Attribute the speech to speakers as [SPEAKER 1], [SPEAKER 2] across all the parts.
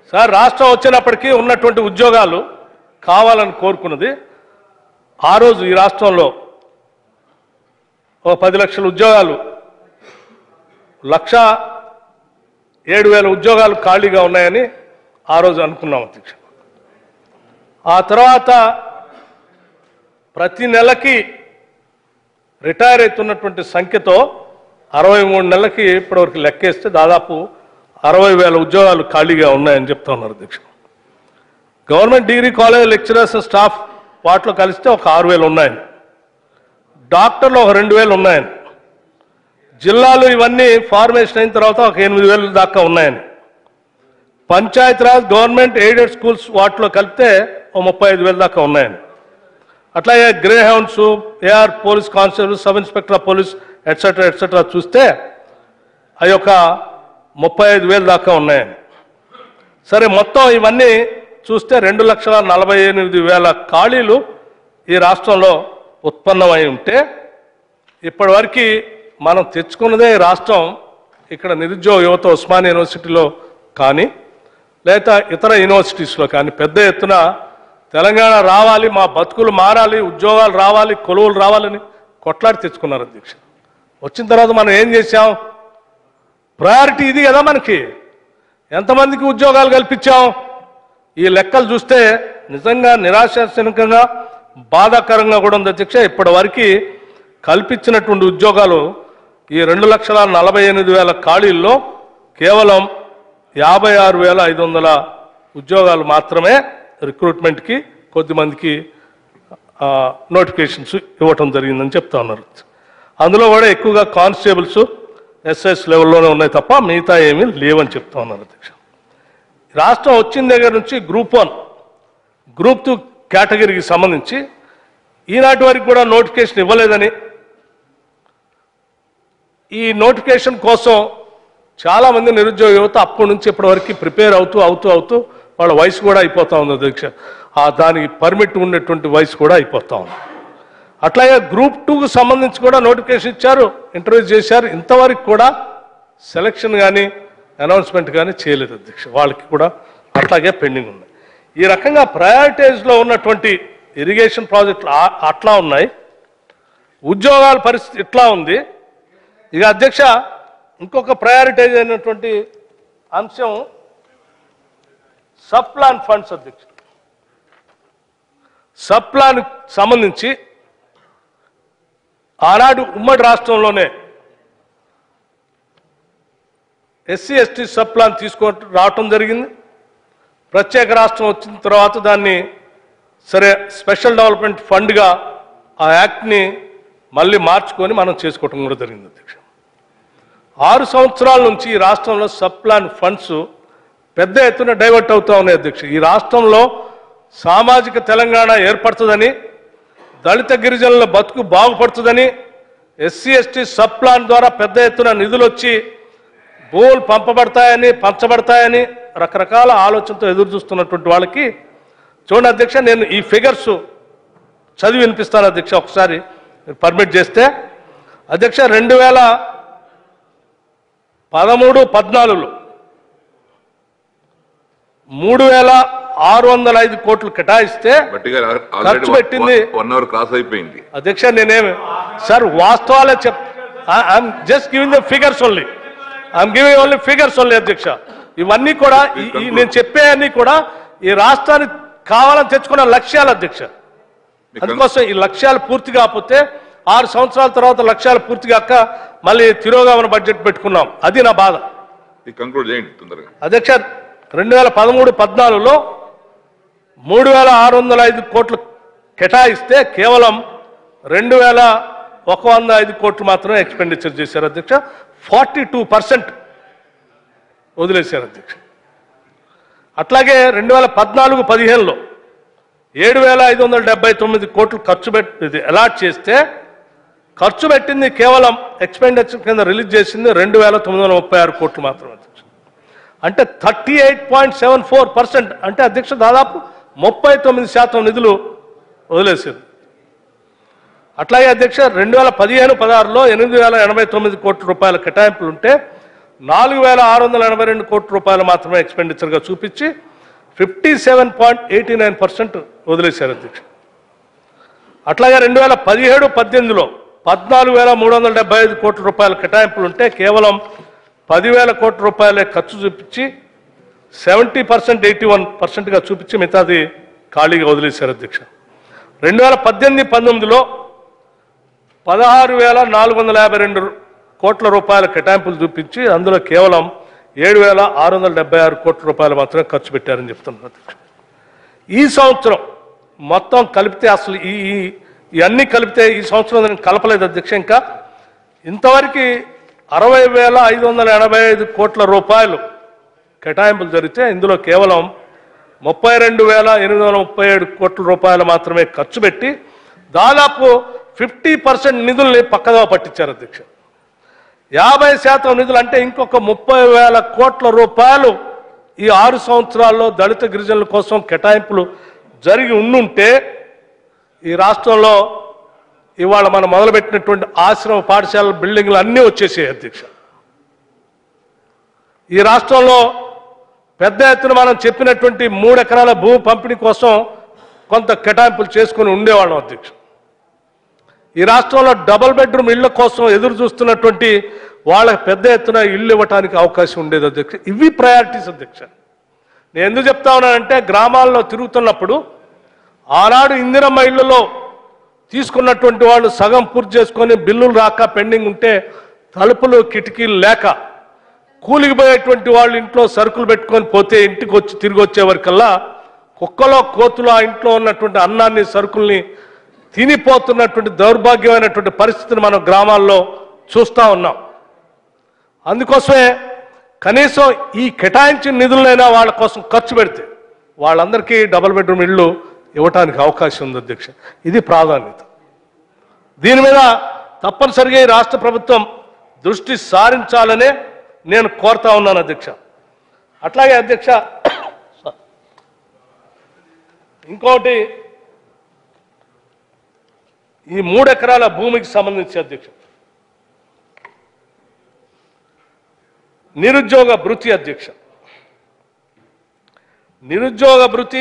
[SPEAKER 1] Sir రాష్ట్రం వచ్చినప్పటికీ ఉన్నటువంటి ఉద్యోగాలు కావాలని కోరుకున్నది ఆ రోజు ఈ రాష్ట్రంలో ఓ పది లక్షల ఉద్యోగాలు లక్ష ఏడు వేల ఉద్యోగాలు ఖాళీగా ఉన్నాయని ఆ రోజు అనుకున్నాం అధ్యక్ష ఆ తర్వాత ప్రతి నెలకి రిటైర్ అవుతున్నటువంటి సంఖ్యతో అరవై మూడు నెలలకి ఇప్పటివరకు లెక్కేస్తే దాదాపు అరవై వేల ఉద్యోగాలు ఖాళీగా ఉన్నాయని చెప్తా ఉన్నారు అధ్యక్ష government degree college lecturers staff వాటిలో కలిస్తే ఒక ఆరు వేలు ఉన్నాయని డాక్టర్లు ఒక రెండు వేలు ఉన్నాయని జిల్లాలు ఇవన్నీ ఫార్మేషన్ అయిన తర్వాత ఒక ఎనిమిది వేలు దాకా ఉన్నాయని పంచాయతీరాజ్ గవర్నమెంట్ ఎయిడెడ్ స్కూల్స్ వాటిలో కలిపితే ఓ ముప్పై ఐదు వేల దాకా ఉన్నాయని అట్లాగే Greyhounds AR police constable sub inspector of police etcetera etcetera చూస్తే అవి ఒక ముప్పై ఐదు వేలు దాకా ఉన్నాయని సరే మొత్తం ఇవన్నీ చూస్తే రెండు లక్షల నలభై ఎనిమిది వేల ఖాళీలు ఈ రాష్ట్రంలో ఉత్పన్నమై ఉంటే ఇప్పటివరకు మనం తెచ్చుకున్నదే ఈ రాష్ట్రం ఇక్కడ నిరుద్యోగ యువత ఉస్మానియా యూనివర్సిటీలో కానీ లేదా ఇతర యూనివర్సిటీస్లో కానీ పెద్ద ఎత్తున తెలంగాణ రావాలి మా బతుకులు మారాలి ఉద్యోగాలు రావాలి కొలువులు రావాలని కొట్లాడి తెచ్చుకున్నారు అధ్యక్ష వచ్చిన తర్వాత మనం ఏం చేశాం ప్రయారిటీ ఇది కదా మనకి ఎంతమందికి ఉద్యోగాలు కల్పించాం ఈ లెక్కలు చూస్తే నిజంగా నిరాశాజనకంగా బాధాకరంగా కూడా ఉంది అధ్యక్ష ఇప్పటి వరకు కల్పించినటువంటి ఉద్యోగాలు ఈ రెండు లక్షల నలభై ఎనిమిది వేల ఖాళీల్లో కేవలం యాభై ఆరు వేల ఐదు వందల ఉద్యోగాలు మాత్రమే రిక్రూట్మెంట్కి కొద్దిమందికి నోటిఫికేషన్స్ ఇవ్వటం జరిగిందని చెప్తా ఉన్నారు అందులో కూడా ఎక్కువగా కానిస్టేబుల్స్ ఎస్ఎస్ లెవెల్లోనే ఉన్నాయి తప్ప మిగతా ఏమీ లేవని చెప్తా ఉన్నారు అధ్యక్ష రాష్ట్రం వచ్చిన దగ్గర నుంచి గ్రూప్ వన్ గ్రూప్ టూ కేటగిరీకి సంబంధించి ఈనాటి వరకు కూడా నోటిఫికేషన్ ఇవ్వలేదని ఈ నోటిఫికేషన్ కోసం చాలా మంది నిరుద్యోగ యువత అప్పటి నుంచి ఇప్పటి వరకు ప్రిపేర్ అవుతూ అవుతూ అవుతూ వాళ్ళ వయసు కూడా అయిపోతా ఉంది అధ్యక్ష ఆ దానికి పర్మిట్ ఉన్నటువంటి వయసు కూడా అయిపోతా ఉంది అట్లాగే గ్రూప్ టూకు సంబంధించి కూడా నోటిఫికేషన్ ఇచ్చారు ఇంటర్వ్యూ చేశారు ఇంతవరకు కూడా సెలక్షన్ కానీ అనౌన్స్మెంట్ కానీ చేయలేదు అధ్యక్ష వాళ్ళకి కూడా అట్లాగే పెండింగ్ ఉన్నాయి ఈ రకంగా ప్రయారిటైజ్లో ఉన్నటువంటి ఇరిగేషన్ ప్రాజెక్టులు ఆ- అట్లా ఉన్నాయి ఉద్యోగాల పరిస్థితి ఇట్లా ఉంది ఇక అధ్యక్ష ఇంకొక ప్రయారిటైజ్ అయినటువంటి అంశం సబ్ ప్లాన్ ఫండ్స్ అధ్యక్ష సబ్ ప్లాన్ సంబంధించి ఆనాడు ఉమ్మడి రాష్ట్రంలోనే ఎస్సీ ఎస్టీ సబ్ ప్లాన్ తీసుకో రావటం జరిగింది ప్రత్యేక రాష్ట్రం వచ్చిన తర్వాత దాన్ని సరే స్పెషల్ డెవలప్మెంట్ ఫండ్గా ఆ యాక్ట్ని మళ్ళీ మార్చుకొని మనం చేసుకోవటం కూడా జరిగింది అధ్యక్ష ఆరు సంవత్సరాల నుంచి ఈ రాష్ట్రంలో సబ్ ప్లాన్ ఫండ్స్ పెద్ద ఎత్తున డైవర్ట్ అవుతా ఉన్నాయి అధ్యక్ష ఈ రాష్ట్రంలో సామాజిక తెలంగాణ ఏర్పడుతుందని దళిత గిరిజనుల బతుకు బాగుపడుతుందని ఎస్సీ ఎస్టీ సబ్ ప్లాన్ ద్వారా పెద్ద ఎత్తున నిధులు వచ్చి భూములు పంపబడతాయని పంచబడతాయని రకరకాల ఆలోచనతో ఎదురు చూస్తున్నటువంటి వాళ్ళకి చూడండి అధ్యక్ష నేను ఈ ఫిగర్స్ చదివి వినిపిస్తాను అధ్యక్ష ఒకసారి మీరు పర్మిట్ చేస్తే అధ్యక్ష రెండు వేల పదమూడు పద్నాలుగులో మూడు వేల ఆరు వందల ఐదు కోట్లు కేటాయిస్తే
[SPEAKER 2] బట్టి గారు
[SPEAKER 1] ఖర్చు
[SPEAKER 2] ఆల్రెడీ
[SPEAKER 1] పెట్టింది.
[SPEAKER 2] వన్ అవర్ క్రాస్ అయిపోయింది
[SPEAKER 1] అధ్యక్ష నేనేమి సార్ వాస్తవాలే చెప్ I'm just giving the figures only I'm giving only figures only అధ్యక్ష ఇవన్నీ కూడా ఈ- ఈ నేను చెప్పే అన్ని కూడా ఈ రాష్ట్రానికి కావాలని తెచ్చుకున్న లక్ష్యాలు అధ్యక్ష
[SPEAKER 2] మీకు
[SPEAKER 1] అందుకోసం ఈ లక్ష్యాలు పూర్తి కాకపోతే ఆరు సంవత్సరాల తర్వాత లక్ష్యాలు పూర్తి కాక మళ్ళీ తిరోగమన బడ్జెట్ పెట్టుకున్నాం అది నా బాధ
[SPEAKER 2] కంక్లూడ్ చేయండి తొందరగా
[SPEAKER 1] అధ్యక్ష రెండు వేల పదమూడు పద్నాలుగులో మూడు వేల ఆరు వందల ఐదు కోట్లు కేటాయిస్తే కేవలం రెండు వేల ఒక వంద ఐదు కోట్లు మాత్రమే ఎక్స్పెండిచర్ చేశారు అధ్యక్ష ఫార్టీ టూ పర్సెంట్ వదిలేశారు అధ్యక్ష అట్లాగే రెండు వేల పద్నాలుగు పదిహేనులో ఏడు వేల ఐదు వందల డెబ్బై తొమ్మిది కోట్లు ఖర్చు పెట్టి అలాట్ చేస్తే ఖర్చు పెట్టింది కేవలం ఎక్స్పెండిచర్ కింద రిలీజ్ చేసింది రెండు వేల తొమ్మిది వందల ముప్పై ఆరు కోట్లు మాత్రమే అధ్యక్ష అంటే thirty eight point seven four percent అంటే అధ్యక్ష దాదాపు ముప్పై తొమ్మిది శాతం నిధులు వదిలేశారు అట్లాగే అధ్యక్ష రెండు వేల పదిహేను పదహారులో ఎనిమిది వేల ఎనభై తొమ్మిది కోట్ల రూపాయల కేటాయింపులు ఉంటే నాలుగు వేల ఆరు వందల ఎనభై రెండు కోట్ల రూపాయలు మాత్రమే ఎక్స్పెండిచర్గా చూపించి fifty seven point eighty nine percent వదిలేశారు అధ్యక్ష అట్లాగే రెండు వేల పదిహేడు పద్దెనిమిదిలో పద్నాలుగు వేల మూడు వందల డెబ్బై ఐదు కోట్ల రూపాయల కేటాయింపులు ఉంటే కేవలం పదివేల కోట్ల రూపాయలే ఖర్చు చూపించి సెవెంటీ పర్సెంట్ ఎయిటీ వన్ పర్సెంట్గా చూపించి మిగతాది ఖాళీగా వదిలేశారు అధ్యక్ష రెండు వేల పద్దెనిమిది పంతొమ్మిదిలో పదహారు వేల నాలుగు వందల యాభై రెండు కోట్ల రూపాయల కేటాయింపులు చూపించి అందులో కేవలం ఏడు వేల ఆరు వందల డెబ్బై ఆరు కోట్ల రూపాయలు మాత్రమే ఖర్చు పెట్టారని చెప్తున్నారు అధ్యక్ష ఈ సంవత్సరం మొత్తం కలిపితే అసలు ఈ ఈ- ఇవన్నీ కలిపితే ఈ సంవత్సరం నేను కలపలేదు అధ్యక్ష ఇంకా ఇంతవరకు అరవై వేల ఐదు వందల ఎనభై ఐదు కోట్ల రూపాయలు కేటాయింపులు జరిగితే ఇందులో కేవలం ముప్పై రెండు వేల ఎనిమిది వందల ముప్పై ఏడు కోట్ల రూపాయలు మాత్రమే ఖర్చు పెట్టి దాదాపు ఫిఫ్టీ పర్సెంట్ నిధుల్ని పక్కగా పట్టించారు అధ్యక్ష యాభై శాతం నిధులు అంటే ఇంకొక ముప్పై వేల కోట్ల రూపాయలు ఈ ఆరు సంవత్సరాల్లో దళిత గిరిజనుల కోసం కేటాయింపులు జరిగి ఉండుంటే ఈ రాష్ట్రంలో ఇవాళ మనం మొదలుపెట్టినటువంటి ఆశ్రమ పాఠశాల బిల్డింగ్లు అన్నీ వచ్చేసాయి అధ్యక్ష ఈ రాష్ట్రంలో పెద్ద ఎత్తున మనం చెప్పినటువంటి మూడు ఎకరాల భూమి పంపిణీ కోసం కొంత కేటాయింపులు చేసుకుని ఉండేవాళ్ళం అధ్యక్ష ఈ రాష్ట్రంలో డబుల్ బెడ్రూమ్ ఇళ్ల కోసం ఎదురు చూస్తున్నటువంటి వాళ్ళకి పెద్ద ఎత్తున ఇల్లు ఇవ్వడానికి అవకాశం ఉండేది అధ్యక్ష ఇవి ప్రయారిటీస్ అధ్యక్ష నేను ఎందుకు చెప్తా ఉన్నానంటే గ్రామాల్లో తిరుగుతున్నప్పుడు ఆనాడు ఇందిరమ్మ ఇళ్లలో తీసుకున్నటువంటి వాళ్ళు సగం పూర్తి చేసుకొని బిల్లులు రాక పెండింగ్ ఉంటే తలుపులు కిటికీలు లేక కూలికి పోయేటువంటి వాళ్ళు ఇంట్లో సరుకులు పెట్టుకొని పోతే ఇంటికి వచ్చి తిరిగి వచ్చేవరకల్లా కుక్కలో కోతులు ఆ ఇంట్లో ఉన్నటువంటి అన్నాన్ని సరుకుల్ని తినిపోతున్నటువంటి దౌర్భాగ్యమైనటువంటి పరిస్థితిని మనం గ్రామాల్లో చూస్తూ ఉన్నాం అందుకోసమే కనీసం ఈ కేటాయించిన నిధులైనా వాళ్ళ కోసం ఖర్చు పెడితే వాళ్ళందరికీ డబుల్ బెడ్రూమ్ ఇళ్ళు ఇవ్వటానికి అవకాశం ఉంది అధ్యక్ష ఇది ప్రాధాన్యత దీని మీద తప్పనిసరిగా ఈ రాష్ట్ర ప్రభుత్వం దృష్టి సారించాలనే నేను కోరుతా ఉన్నాను అధ్యక్ష అట్లాగే అధ్యక్ష ఇంకోటి ఈ మూడు ఎకరాల భూమికి సంబంధించి అధ్యక్ష నిరుద్యోగ భృతి అధ్యక్ష నిరుద్యోగ భృతి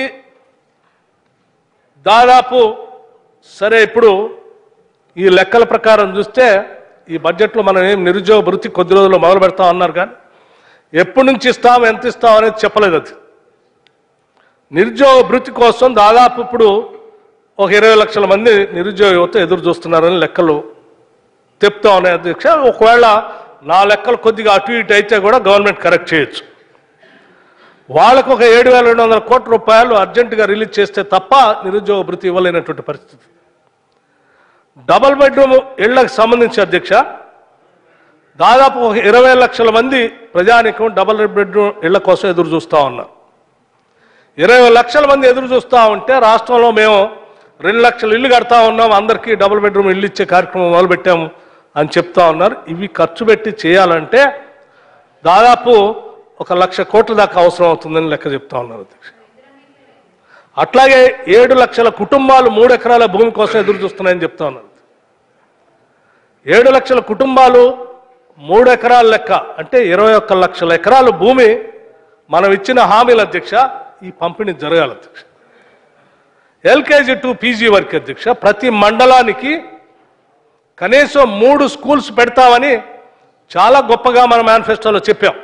[SPEAKER 1] దాదాపు సరే ఇప్పుడు ఈ లెక్కల ప్రకారం చూస్తే ఈ బడ్జెట్లో మనం ఏం నిరుద్యోగ భృతి కొద్ది రోజుల్లో మొదలు పెడతాం అన్నారు కానీ ఎప్పటి నుంచి ఇస్తాం ఎంత ఇస్తాం అనేది చెప్పలేదు అది నిరుద్యోగ భృతి కోసం దాదాపు ఇప్పుడు ఒక ఇరవై లక్షల మంది నిరుద్యోగ యువత ఎదురు చూస్తున్నారని లెక్కలు చెప్తా ఉన్నాయి అధ్యక్ష ఒకవేళ నా లెక్కలు కొద్దిగా అటు ఇటు అయితే కూడా గవర్నమెంట్ కరెక్ట్ చేయొచ్చు వాళ్ళకు ఒక ఏడు వేల రెండు వందల కోట్ల రూపాయలు అర్జెంటుగా రిలీజ్ చేస్తే తప్ప నిరుద్యోగ భృతి ఇవ్వలేనటువంటి పరిస్థితి డబల్ బెడ్రూమ్ ఇళ్లకు సంబంధించి అధ్యక్ష దాదాపు ఒక ఇరవై లక్షల మంది ప్రజానికం డబల్ బెడ్రూమ్ ఇళ్ల కోసం ఎదురు చూస్తూ ఉన్నారు ఇరవై లక్షల మంది ఎదురు చూస్తూ ఉంటే రాష్ట్రంలో మేము రెండు లక్షల ఇల్లు కడతా ఉన్నాం అందరికీ డబుల్ బెడ్రూమ్ ఇల్లు ఇచ్చే కార్యక్రమం మొదలుపెట్టాము అని చెప్తా ఉన్నారు ఇవి ఖర్చు పెట్టి చేయాలంటే దాదాపు ఒక లక్ష కోట్ల దాకా అవసరం అవుతుందని లెక్క చెప్తా ఉన్నారు అధ్యక్ష అట్లాగే ఏడు లక్షల కుటుంబాలు మూడు ఎకరాల భూమి కోసం ఎదురు చూస్తున్నాయని చెప్తా ఉన్నారు ఏడు లక్షల కుటుంబాలు మూడు ఎకరాల లెక్క అంటే ఇరవై ఒక్క లక్షల ఎకరాల భూమి మనం ఇచ్చిన హామీల అధ్యక్ష ఈ పంపిణీ జరగాలి అధ్యక్ష ఎల్కేజీ టు పీజీ వరకు అధ్యక్ష ప్రతి మండలానికి కనీసం మూడు స్కూల్స్ పెడతామని చాలా గొప్పగా మన మేనిఫెస్టోలో చెప్పాం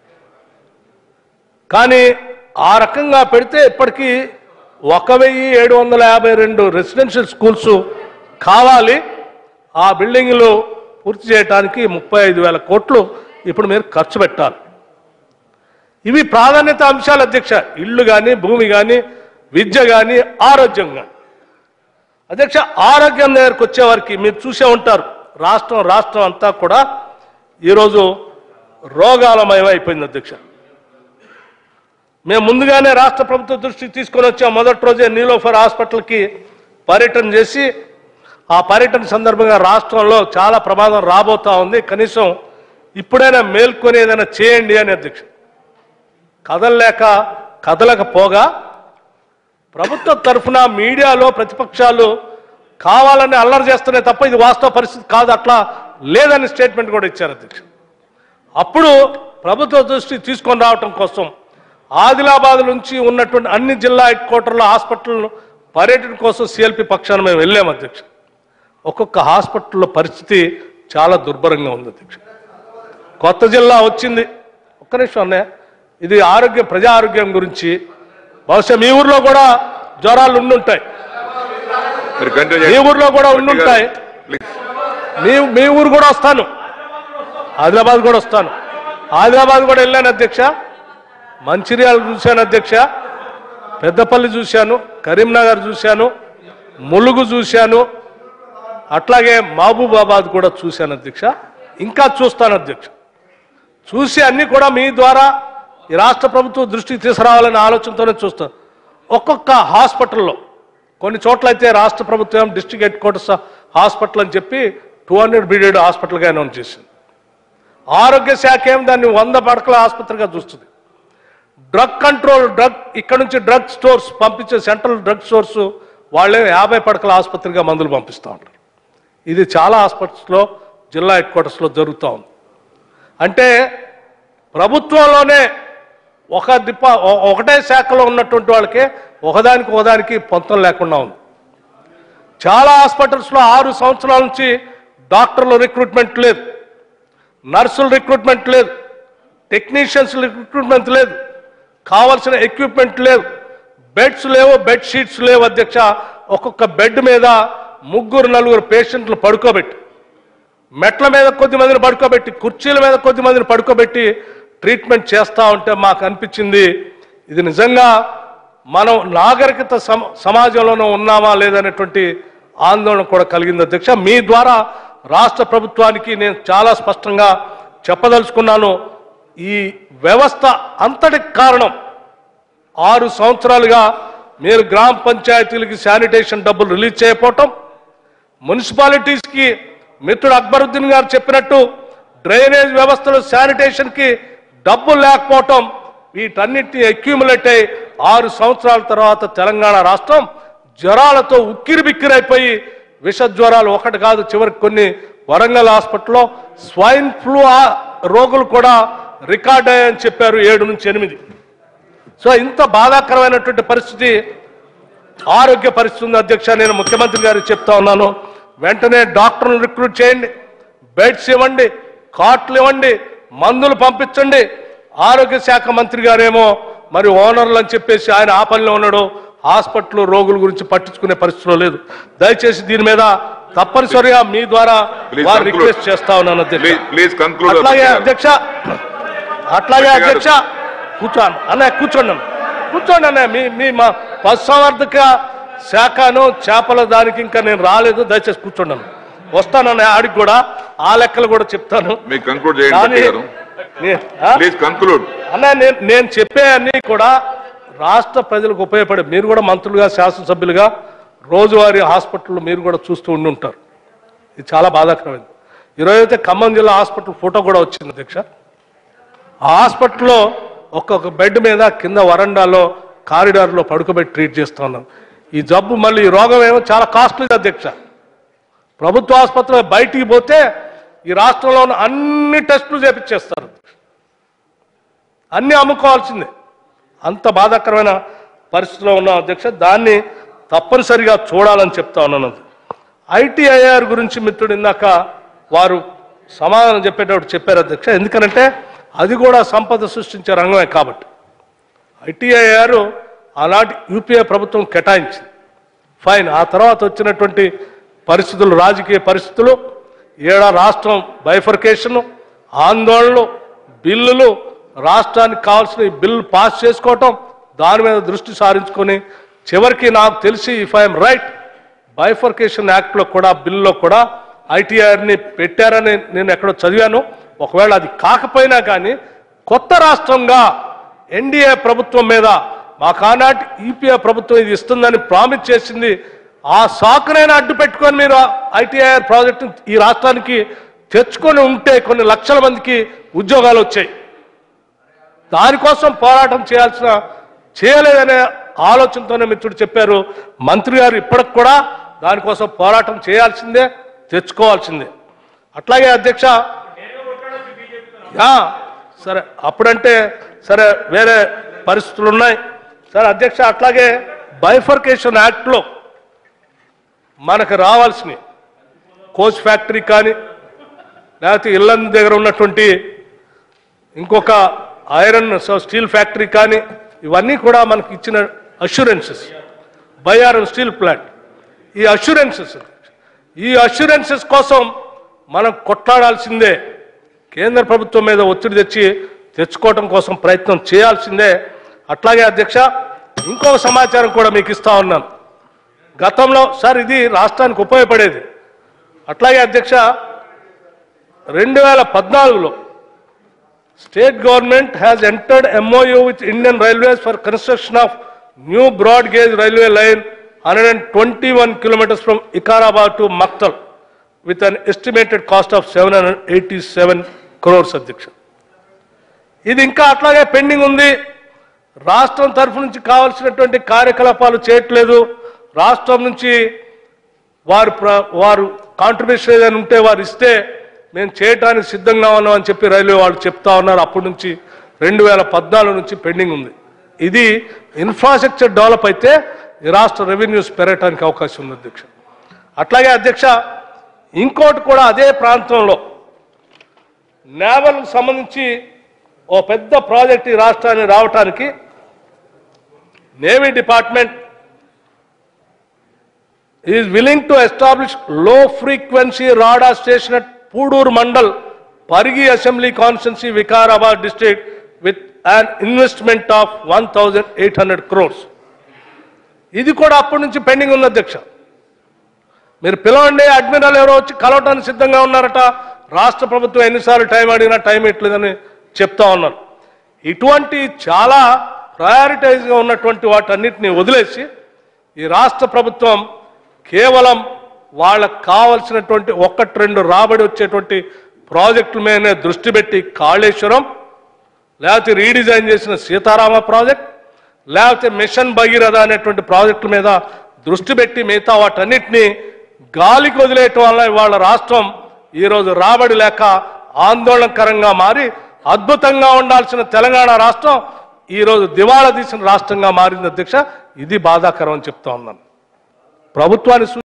[SPEAKER 1] కానీ ఆ రకంగా పెడితే ఇప్పటికీ ఒక వెయ్యి ఏడు వందల యాభై రెండు రెసిడెన్షియల్ స్కూల్స్ కావాలి ఆ బిల్డింగ్లు పూర్తి చేయడానికి ముప్పై ఐదు వేల కోట్లు ఇప్పుడు మీరు ఖర్చు పెట్టాలి ఇవి ప్రాధాన్యత అంశాలు అధ్యక్ష ఇల్లు కానీ భూమి కానీ విద్య కానీ ఆరోగ్యం కానీ అధ్యక్ష ఆరోగ్యం దగ్గరకు వచ్చేవారికి మీరు చూసే ఉంటారు రాష్ట్రం రాష్ట్రం అంతా కూడా ఈరోజు రోగాలమయం అయిపోయింది అధ్యక్ష మేము ముందుగానే రాష్ట్ర ప్రభుత్వ దృష్టికి తీసుకొని వచ్చాం మొదటి రోజే నీలోఫర్ హాస్పిటల్కి పర్యటన చేసి ఆ పర్యటన సందర్భంగా రాష్ట్రంలో చాలా ప్రమాదం రాబోతా ఉంది కనీసం ఇప్పుడైనా మేల్కొని ఏదైనా చేయండి అని అధ్యక్ష కదలలేక కదలకపోగా ప్రభుత్వ తరఫున మీడియాలో ప్రతిపక్షాలు కావాలని అల్లరి చేస్తున్నాయి తప్ప ఇది వాస్తవ పరిస్థితి కాదు అట్లా లేదని స్టేట్మెంట్ కూడా ఇచ్చారు అధ్యక్ష అప్పుడు ప్రభుత్వ దృష్టి తీసుకొని రావటం కోసం ఆదిలాబాద్ నుంచి ఉన్నటువంటి అన్ని జిల్లా హెడ్ క్వార్టర్ల హాస్పిటల్ పర్యటన కోసం సిఎల్పి పక్షాన మేము వెళ్ళాము అధ్యక్ష ఒక్కొక్క హాస్పిటల్లో పరిస్థితి చాలా దుర్భరంగా ఉంది అధ్యక్ష కొత్త జిల్లా వచ్చింది ఒక్క నిమిషం అన్నయ్య ఇది ఆరోగ్యం ప్రజా ఆరోగ్యం గురించి బహుశా మీ ఊర్లో కూడా జ్వరాలు ఉండుంటాయి
[SPEAKER 2] మీరు కంటిన్యూ
[SPEAKER 1] మీ
[SPEAKER 2] చేయండి
[SPEAKER 1] ఊర్లో కూడా ఉండుంటాయి
[SPEAKER 2] ప్లీజ్
[SPEAKER 1] మీ మీ ఊరు కూడా వస్తాను ఆదిలాబాద్ కూడా వస్తాను ఆదిలాబాద్ కూడా వెళ్ళాను అధ్యక్ష మంచిర్యాల చూశాను అధ్యక్ష పెద్దపల్లి చూశాను కరీంనగర్ చూశాను ములుగు చూశాను అట్లాగే మహబూబాబాద్ కూడా చూశాను అధ్యక్ష ఇంకా చూస్తాను అధ్యక్ష చూసి అన్ని కూడా మీ ద్వారా ఈ రాష్ట్ర ప్రభుత్వం దృష్టికి తీసుకురావాలనే ఆలోచనతోనే చూస్తాను ఒక్కొక్క హాస్పిటల్లో కొన్ని చోట్ల అయితే రాష్ట్ర ప్రభుత్వం డిస్ట్రిక్ట్ హెడ్ క్వార్టర్స్ హాస్పిటల్ అని చెప్పి టూ హండ్రెడ్ బీడెడ్ హాస్పిటల్గా అనౌన్స్ చేసింది ఆరోగ్య శాఖ ఏం దాన్ని వంద పడకల ఆసుపత్రిగా చూస్తుంది డ్రగ్ కంట్రోల్ డ్రగ్ ఇక్కడ నుంచి డ్రగ్ స్టోర్స్ పంపించే సెంట్రల్ డ్రగ్ స్టోర్స్ వాళ్ళే యాభై పడకల ఆసుపత్రిగా మందులు పంపిస్తూ ఉంటారు ఇది చాలా హాస్పిటల్స్లో జిల్లా హెడ్ క్వార్టర్స్లో జరుగుతూ ఉంది అంటే ప్రభుత్వంలోనే ఒక డిపా ఒ- ఒకటే శాఖలో ఉన్నటువంటి వాళ్ళకి ఒకదానికి ఒకదానికి పొంతం లేకుండా ఉంది చాలా హాస్పిటల్స్లో ఆరు సంవత్సరాల నుంచి డాక్టర్ల రిక్రూట్మెంట్ లేదు నర్సుల రిక్రూట్మెంట్ లేదు టెక్నీషియన్స్ రిక్రూట్మెంట్ లేదు కావాల్సిన ఎక్విప్మెంట్ లేవు బెడ్స్ లేవు బెడ్ షీట్స్ లేవు అధ్యక్ష ఒక్కొక్క బెడ్ మీద ముగ్గురు నలుగురు పేషెంట్లు పడుకోబెట్టి మెట్ల మీద కొద్ది మందిని పడుకోబెట్టి కుర్చీల మీద కొద్ది మందిని పడుకోబెట్టి ట్రీట్మెంట్ చేస్తా ఉంటే మాకు అనిపించింది ఇది నిజంగా మనం నాగరికత సమ- సమాజంలోనూ ఉన్నామా లేదనేటువంటి ఆందోళన కూడా కలిగింది అధ్యక్ష మీ ద్వారా రాష్ట్ర ప్రభుత్వానికి నేను చాలా స్పష్టంగా చెప్పదలుచుకున్నాను ఈ వ్యవస్థ అంతటికి కారణం ఆరు సంవత్సరాలుగా మీరు గ్రామ పంచాయతీలకి శానిటేషన్ డబ్బులు రిలీజ్ చేయకపోవటం మున్సిపాలిటీస్కి మిత్రుడు అక్బరుద్దీన్ గారు చెప్పినట్టు డ్రైనేజ్ వ్యవస్థలో శానిటేషన్కి డబ్బులు లేకపోవటం వీటన్నిటిని అక్యూములేట్ అయి ఆరు సంవత్సరాల తర్వాత తెలంగాణ రాష్ట్రం జ్వరాలతో ఉక్కిరి బిక్కిరైపోయి విష జ్వరాలు ఒకటి కాదు చివరికి కొన్ని వరంగల్ హాస్పిటల్లో స్వైన్ ఫ్లూ ఆ- రోగులు కూడా రికార్డ్ అయ్యాయని చెప్పారు ఏడు నుంచి ఎనిమిది సో ఇంత బాధాకరమైనటువంటి పరిస్థితి ఆరోగ్య పరిస్థితి ఉంది అధ్యక్ష నేను ముఖ్యమంత్రి గారికి చెప్తా ఉన్నాను వెంటనే డాక్టర్లు రిక్రూట్ చేయండి బెడ్స్ ఇవ్వండి కార్ట్లు ఇవ్వండి మందులు పంపించండి ఆరోగ్య శాఖ మంత్రి గారేమో మరి ఓనర్లు అని చెప్పేసి ఆయన ఆ పనిలో ఉన్నాడు హాస్పిటల్ రోగుల గురించి పట్టించుకునే పరిస్థితిలో లేదు దయచేసి దీని మీద తప్పనిసరిగా మీ ద్వారా
[SPEAKER 2] Please
[SPEAKER 1] వారు
[SPEAKER 2] conclude.
[SPEAKER 1] రిక్వెస్ట్ చేస్తా ఉన్నాను అధ్యక్ష
[SPEAKER 2] ప్లీజ్ ప్లీజ్ కంక్లూడ్
[SPEAKER 1] అట్లాగే అధ్యక్ష అట్లాగే
[SPEAKER 2] గట్టి గారు.
[SPEAKER 1] అధ్యక్ష కూర్చోండి అన్నయ్య కూర్చోండి అన్న. కూర్చోండి అన్నయ్య మీ మీ మా పశుసంవర్ధక శాఖను చేపల దానికి ఇంకా నేను రాలేదు దయచేసి కూర్చోండి అన్న వస్తానన్నయ్య ఆడికి కూడా ఆ లెక్కలు కూడా చెప్తాను
[SPEAKER 2] మీకు కంక్లూడ్ చేయండి
[SPEAKER 1] కానీ
[SPEAKER 2] గట్టి గారు
[SPEAKER 1] నే- ఆ?
[SPEAKER 2] ప్లీజ్ కంక్లూడ్
[SPEAKER 1] అన్నయ్య నేను నేను చెప్పే అన్ని కూడా రాష్ట్ర ప్రజలకు ఉపయోగపడే మీరు కూడా మంత్రులుగా శాసనసభ్యులుగా రోజువారీ హాస్పిటల్ మీరు కూడా చూస్తూ ఉండి ఉంటారు ఇది చాలా బాధాకరమైంది ఈరోజు అయితే ఖమ్మం జిల్లా హాస్పిటల్ ఫోటో కూడా వచ్చింది అధ్యక్ష ఆ హాస్పిటల్లో ఒక్కొక్క బెడ్ మీద కింద వరండాలో కారిడార్లో పడుకోబెట్టి ట్రీట్ చేస్తూ ఉన్నాం ఈ జబ్బు మళ్ళీ ఈ రోగం ఏమో చాలా కాస్ట్లీ అధ్యక్ష ప్రభుత్వ ఆసుపత్రిలో బయటికి పోతే ఈ రాష్ట్రంలో ఉన్న అన్ని టెస్టులు చేపించేస్తారు అన్ని అమ్ముకోవాల్సిందే అంత బాధాకరమైన పరిస్థితిలో ఉన్న అధ్యక్ష దాన్ని తప్పనిసరిగా చూడాలని చెప్తా ఉన్నాను ఐటీఐఆర్ గురించి మిత్రుడు ఇందాక వారు సమాధానం చెప్పేటప్పుడు చెప్పారు అధ్యక్ష ఎందుకనంటే అది కూడా సంపద సృష్టించే రంగమే కాబట్టి ఐటీఐఆర్ ఆనాటి యూపీఏ ప్రభుత్వం కేటాయించింది ఫైన్ ఆ తర్వాత వచ్చినటువంటి పరిస్థితులు రాజకీయ పరిస్థితులు ఏడా రాష్ట్రం బైఫర్కేషన్ ఆందోళనలు బిల్లులు రాష్ట్రానికి కావాల్సిన ఈ బిల్లు పాస్ చేసుకోవటం దాని మీద దృష్టి సారించుకొని చివరికి నాకు తెలిసి ఇఫ్ ఐఎమ్ రైట్ బైఫర్కేషన్ యాక్ట్లో కూడా బిల్లులో కూడా ఐటీఆర్ని పెట్టారని నేను ఎక్కడో చదివాను ఒకవేళ అది కాకపోయినా కానీ కొత్త రాష్ట్రంగా ఎన్డీఏ ప్రభుత్వం మీద మాకు ఆనాటి ఈపీఏ ప్రభుత్వం ఇది ఇస్తుందని ప్రామిస్ చేసింది ఆ సాకునైనా అడ్డు పెట్టుకొని మీరు ఐటీఐఆర్ ప్రాజెక్టు ఈ రాష్ట్రానికి తెచ్చుకొని ఉంటే కొన్ని లక్షల మందికి ఉద్యోగాలు వచ్చాయి దానికోసం పోరాటం చేయాల్సిన చేయలేదనే ఆలోచనతోనే మిత్రుడు చెప్పారు మంత్రి గారు ఇప్పటికి కూడా దానికోసం పోరాటం చేయాల్సిందే తెచ్చుకోవాల్సిందే అట్లాగే అధ్యక్ష యా సరే అప్పుడంటే సరే వేరే పరిస్థితులు ఉన్నాయి సరే అధ్యక్ష అట్లాగే బైఫర్కేషన్ యాక్ట్లో మనకు రావాల్సినవి కోచ్ ఫ్యాక్టరీ కానీ లేకపోతే ఇళ్ళ దగ్గర ఉన్నటువంటి ఇంకొక ఐరన్ స్టీల్ ఫ్యాక్టరీ కానీ ఇవన్నీ కూడా మనకి ఇచ్చిన అష్యూరెన్సెస్ బయారన్ స్టీల్ ప్లాంట్ ఈ అష్యూరెన్సెస్ ఈ అష్యూరెన్సెస్ కోసం మనం కొట్లాడాల్సిందే కేంద్ర ప్రభుత్వం మీద ఒత్తిడి తెచ్చి తెచ్చుకోవడం కోసం ప్రయత్నం చేయాల్సిందే అట్లాగే అధ్యక్ష ఇంకొక సమాచారం కూడా మీకు ఇస్తా ఉన్నాను గతంలో సార్ ఇది రాష్ట్రానికి ఉపయోగపడేది అట్లాగే అధ్యక్ష రెండు వేల పద్నాలుగులో state government has entered MOU with Indian Railways for construction of new broad gauge railway line hundred and twenty one kilometres from Vikarabad to Makthal with an estimated cost of seven hundred eighty seven crores అధ్యక్ష ఇది ఇంకా అట్లాగే pending ఉంది రాష్ట్రం తరఫు నుంచి కావాల్సినటువంటి కార్యకలాపాలు చేయట్లేదు రాష్ట్రం నుంచి వారు ప్ర- వారు కాంట్రిబ్యూషన్ ఏదైనా ఉంటే వారు ఇస్తే మేము చేయటానికి సిద్ధంగా ఉన్నాం అని చెప్పి రైల్వే వాళ్ళు చెప్తా ఉన్నారు అప్పటి నుంచి రెండు వేల పద్నాలుగు నుంచి పెండింగ్ ఉంది ఇది ఇన్ఫ్రాస్ట్రక్చర్ డెవలప్ అయితే ఈ రాష్ట్ర రెవెన్యూస్ పెరగటానికి అవకాశం ఉంది అధ్యక్ష అట్లాగే అధ్యక్ష ఇంకోటి కూడా అదే ప్రాంతంలో నేవల్ సంబంధించి ఓ పెద్ద ప్రాజెక్ట్ ఈ రాష్ట్రానికి రావటానికి navy department is willing to establish low frequency radar station at Pudur mandal Parigi assembly constituency Vikarabad district with an investment of one thousand eight hundred crores ఇది కూడా అప్పటి నుంచి పెండింగ్ ఉంది అధ్యక్ష మీరు పిలవండి అడ్మిరల్ ఎవరో వచ్చి కలవటానికి సిద్ధంగా ఉన్నారట రాష్ట్ర ప్రభుత్వం ఎన్నిసార్లు టైం అడిగినా టైం ఇట్లేదని చెప్తా ఉన్నారు ఇటువంటి చాలా ప్రయారిటైజ్గా ఉన్నటువంటి వాటన్నిటిని వదిలేసి ఈ రాష్ట్ర ప్రభుత్వం కేవలం వాళ్ళకు కావలసినటువంటి ఒకటి రెండు రాబడి వచ్చేటువంటి ప్రాజెక్టుల మీదనే దృష్టి పెట్టి కాళేశ్వరం లేకపోతే రీడిజైన్ చేసిన సీతారామ ప్రాజెక్ట్ లేకపోతే మిషన్ భగీరథ అనేటువంటి ప్రాజెక్టుల మీద దృష్టి పెట్టి మిగతా వాటన్నిటిని గాలికి వదిలేయటం వల్ల ఇవాళ రాష్ట్రం ఈరోజు రాబడి లేక ఆందోళనకరంగా మారి అద్భుతంగా ఉండాల్సిన తెలంగాణ రాష్ట్రం ఈరోజు దివాళా తీసిన రాష్ట్రంగా మారింది అధ్యక్ష ఇది బాధాకరం అని చెప్తా ఉన్నాను ప్రభుత్వాన్ని సూ-